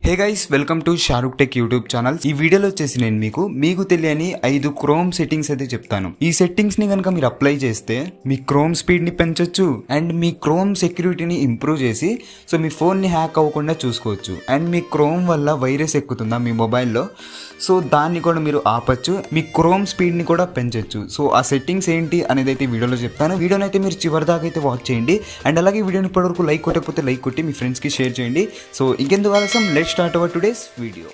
hey guys welcome to Shahrukh Tech YouTube channel ఈ వీడియోలో వచ్చేసి నేను మీకు మీకు తెలియని ఐదు క్రోమ్ సెట్టింగ్స్ అయితే చెప్తాను ఈ సెట్టింగ్స్ ని కనుక మీరు అప్లై చేస్తే మీ క్రోమ్ స్పీడ్ ని పెంచొచ్చు అండ్ మీ క్రోమ్ సెక్యూరిటీని ఇంప్రూవ్ చేసి సో మీ ఫోన్ ని హ్యాక్ అవ్వకుండా చూసుకోవచ్చు అండ్ మీ క్రోమ్ వల్ల వైరస్ ఎక్కుతుందా మీ మొబైల్లో సో దాన్ని కూడా మీరు ఆపచ్చు మీ క్రోమ్ స్పీడ్ ని కూడా పెంచొచ్చు సో ఆ సెట్టింగ్స్ ఏంటి అనేది అయితే వీడియోలో చెప్తాను వీడియోని అయితే మీరు చివరి దాకా అయితే వాచ్ చేయండి అండ్ అలాగే వీడియోని ఇప్పటివరకు లైక్ కొట్టకపోతే లైక్ కొట్టి మీ ఫ్రెండ్స్కి షేర్ చేయండి సో ఇంకెందుకు ఆలస్యం let start our today's video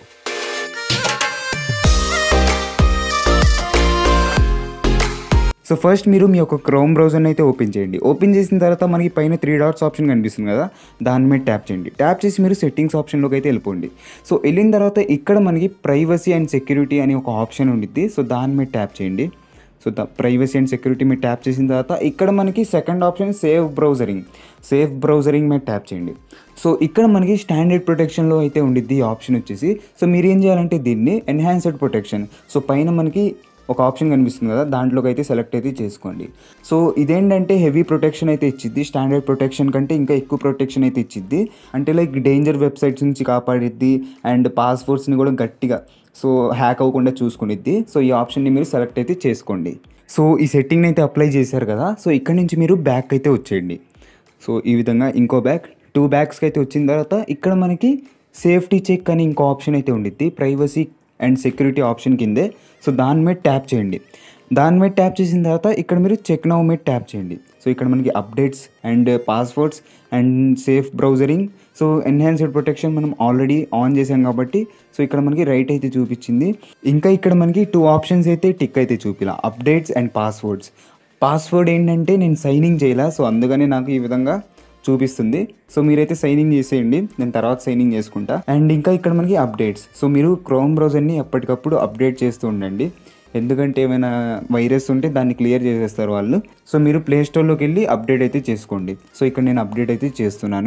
so first మీరు మీ యొక్క క్రోమ్ బ్రౌజర్ని అయితే ఓపెన్ చేయండి ఓపెన్ చేసిన తర్వాత మనకి పైన త్రీ డాట్స్ ఆప్షన్ కనిపిస్తుంది కదా దాని మీద ట్యాప్ చేయండి ట్యాప్ చేసి మీరు సెట్టింగ్స్ ఆప్షన్లోకి అయితే వెళ్ళిపోండి సో వెళ్ళిన తర్వాత ఇక్కడ మనకి ప్రైవసీ అండ్ సెక్యూరిటీ అని ఒక ఆప్షన్ ఉండిద్ది సో దాని మీద ట్యాప్ చేయండి so the privacy and security మీద ట్యాప్ చేసిన తర్వాత ఇక్కడ మనకి second option safe browsing safe browsing మీద ట్యాప్ చేయండి సో ఇక్కడ మనకి స్టాండర్డ్ ప్రొటెక్షన్లో అయితే ఉండిద్ది ఈ ఆప్షన్ వచ్చేసి సో మీరు ఏం చేయాలంటే దీన్ని ఎన్హాన్స్డ్ ప్రొటెక్షన్ సో పైన మనకి ఒక ఆప్షన్ కనిపిస్తుంది కదా దాంట్లోకి అయితే సెలెక్ట్ అయితే చేసుకోండి సో ఇదేంటంటే హెవీ ప్రొటెక్షన్ అయితే ఇచ్చిద్ది స్టాండర్డ్ ప్రొటెక్షన్ కంటే ఇంకా ఎక్కువ ప్రొటెక్షన్ అయితే ఇచ్చిద్ది అంటే లైక్ డేంజర్ వెబ్సైట్స్ నుంచి కాపాడిద్ది అండ్ పాస్వర్డ్స్ని కూడా గట్టిగా సో హ్యాక్ అవ్వకుండా చూసుకునిద్ది సో ఈ ఆప్షన్ని మీరు సెలెక్ట్ అయితే చేసుకోండి సో ఈ సెట్టింగ్ని అయితే అప్లై చేశారు కదా సో ఇక్కడ నుంచి మీరు బ్యాక్ అయితే వచ్చేయండి సో ఈ విధంగా ఇంకో బ్యాక్ టూ బ్యాగ్స్కి అయితే వచ్చిన తర్వాత ఇక్కడ మనకి సేఫ్టీ చెక్ అని ఇంకో ఆప్షన్ అయితే ఉండిద్ది ప్రైవసీ అండ్ సెక్యూరిటీ ఆప్షన్ కిందే సో దాని మీద ట్యాప్ చేయండి దాని మీద ట్యాప్ చేసిన తర్వాత ఇక్కడ మీరు చెక్ నౌ మీద ట్యాప్ చేయండి సో ఇక్కడ మనకి updates and passwords and safe browsing so enhanced protection మనం ఆల్రెడీ ఆన్ చేసాం కాబట్టి సో ఇక్కడ మనకి రైట్ అయితే చూపించింది ఇంకా ఇక్కడ మనకి టూ ఆప్షన్స్ అయితే టిక్ అయితే చూపిలా అప్డేట్స్ అండ్ పాస్వర్డ్స్ పాస్వర్డ్ ఏంటంటే నేను సైనింగ్ చేయాల సో అందుకని నాకు ఈ విధంగా చూపిస్తుంది సో మీరైతే సైనింగ్ చేసేయండి నేను తర్వాత సైనింగ్ చేసుకుంటా అండ్ ఇంకా ఇక్కడ మనకి అప్డేట్స్ సో మీరు క్రోమ్ బ్రౌజర్ని ఎప్పటికప్పుడు అప్డేట్ చేస్తూ ఉండండి ఎందుకంటే ఏమైనా వైరస్ ఉంటే దాన్ని క్లియర్ చేసేస్తారు వాళ్ళు సో మీరు ప్లే స్టోర్లోకి వెళ్ళి అప్డేట్ అయితే చేసుకోండి సో ఇక్కడ నేను అప్డేట్ అయితే చేస్తున్నాను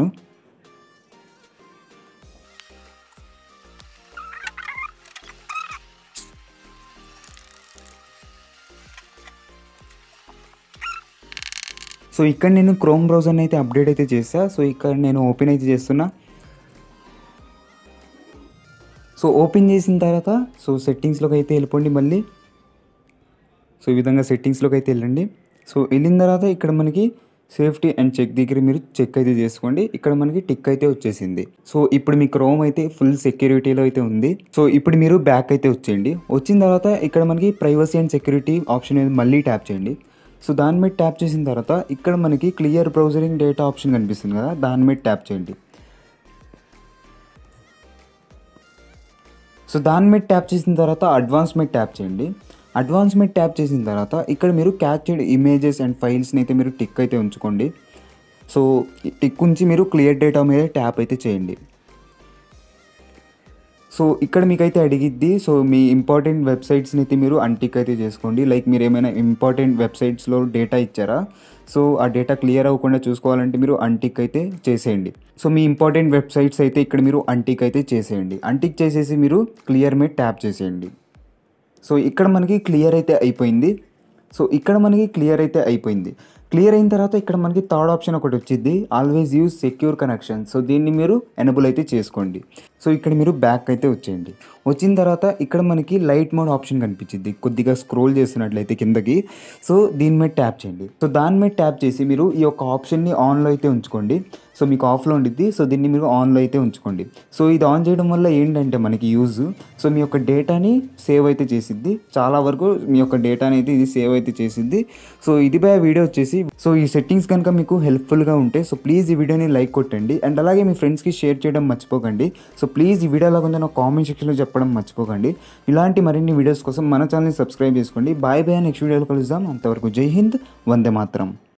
సో ఇక్కడ నేను క్రోమ్ బ్రౌజర్ని అయితే అప్డేట్ అయితే చేస్తా సో ఇక్కడ నేను ఓపెన్ అయితే చేస్తున్నా సో ఓపెన్ చేసిన తర్వాత సో సెట్టింగ్స్లోకి అయితే వెళ్ళిపోండి మళ్ళీ సో ఈ విధంగా సెట్టింగ్స్లోకి అయితే వెళ్ళండి సో వెళ్ళిన తర్వాత ఇక్కడ మనకి సేఫ్టీ అండ్ చెక్ దగ్గర మీరు చెక్ అయితే చేసుకోండి ఇక్కడ మనకి టిక్ అయితే వచ్చేసింది సో ఇప్పుడు మీ క్రోమ్ అయితే ఫుల్ సెక్యూరిటీలో అయితే ఉంది సో ఇప్పుడు మీరు బ్యాక్ అయితే వచ్చేయండి వచ్చిన తర్వాత ఇక్కడ మనకి ప్రైవసీ అండ్ సెక్యూరిటీ ఆప్షన్ మీద మళ్ళీ ట్యాప్ చేయండి సో దాని మీద ట్యాప్ చేసిన తర్వాత ఇక్కడ మనకి క్లియర్ బ్రౌజరింగ్ డేటా ఆప్షన్ కనిపిస్తుంది కదా దాని మీద ట్యాప్ చేయండి సో దాని మీద ట్యాప్ చేసిన తర్వాత అడ్వాన్స్ మీద ట్యాప్ చేయండి అడ్వాన్స్ మీద ట్యాప్ చేసిన తర్వాత ఇక్కడ మీరు క్యాప్చర్డ్ ఇమేజెస్ అండ్ ఫైల్స్ని అయితే మీరు టిక్ అయితే ఉంచుకోండి సో టిక్ ఉంచి మీరు క్లియర్ డేటా మీద ట్యాప్ అయితే చేయండి సో ఇక్కడ మీకైతే అడిగిద్ది సో మీ ఇంపార్టెంట్ వెబ్సైట్స్ని అయితే మీరు అన్టిక్ అయితే చేసుకోండి లైక్ మీరు ఏమైనా ఇంపార్టెంట్ వెబ్సైట్స్లో డేటా ఇచ్చారా సో ఆ డేటా క్లియర్ అవ్వకుండా చూసుకోవాలంటే మీరు అన్టిక్ అయితే చేసేయండి సో మీ ఇంపార్టెంట్ వెబ్సైట్స్ అయితే ఇక్కడ మీరు అన్టిక్ అయితే చేసేయండి అన్టిక్ చేసేసి మీరు క్లియర్ మీద ట్యాప్ చేసేయండి సో ఇక్కడ మనకి క్లియర్ అయితే అయిపోయింది సో ఇక్కడ మనకి క్లియర్ అయితే అయిపోయింది క్లియర్ అయిన తర్వాత ఇక్కడ మనకి థర్డ్ ఆప్షన్ ఒకటి వచ్చింది always use secure connection so దీన్ని మీరు ఎనబుల్ అయితే చేసుకోండి సో ఇక్కడ మీరు బ్యాక్ అయితే వచ్చేయండి వచ్చిన తర్వాత ఇక్కడ మనకి లైట్ మోడ్ ఆప్షన్ కనిపించింది కొద్దిగా స్క్రోల్ చేస్తున్నట్లయితే కిందకి సో దీని మీద ట్యాప్ చేయండి సో దాని మీద ట్యాప్ చేసి మీరు ఈ యొక్క ఆప్షన్ని ఆన్లో అయితే ఉంచుకోండి సో మీకు ఆఫ్లో ఉండిద్ది సో దీన్ని మీరు ఆన్లో అయితే ఉంచుకోండి సో ఇది ఆన్ చేయడం వల్ల ఏంటంటే మనకి యూజ్ సో మీ యొక్క డేటాని సేవ్ అయితే చేసిద్ది చాలా వరకు మీ యొక్క డేటాని అయితే ఇది సేవ్ అయితే చేసిద్ది సో ఇది బై వీడియో వచ్చేసి సో ఈ సెట్టింగ్స్ కనుక మీకు హెల్ప్ఫుల్గా ఉంటే సో ప్లీజ్ ఈ వీడియోని లైక్ కొట్టండి అండ్ అలాగే మీ ఫ్రెండ్స్కి షేర్ చేయడం మర్చిపోకండి సో ప్లీజ్ ఈ వీడియో కొంచెం నాకు కామెంట్ సెక్షన్లో చెప్పడం మర్చిపోకండి ఇలాంటి మరిన్ని వీడియోస్ కోసం మన ఛానల్ని సబ్స్క్రైబ్ చేసుకోండి బాయ్ బాయ్ నెక్స్ట్ వీడియోలో కలుద్దాం అంతవరకు జై హింద్ వందే మాత్రం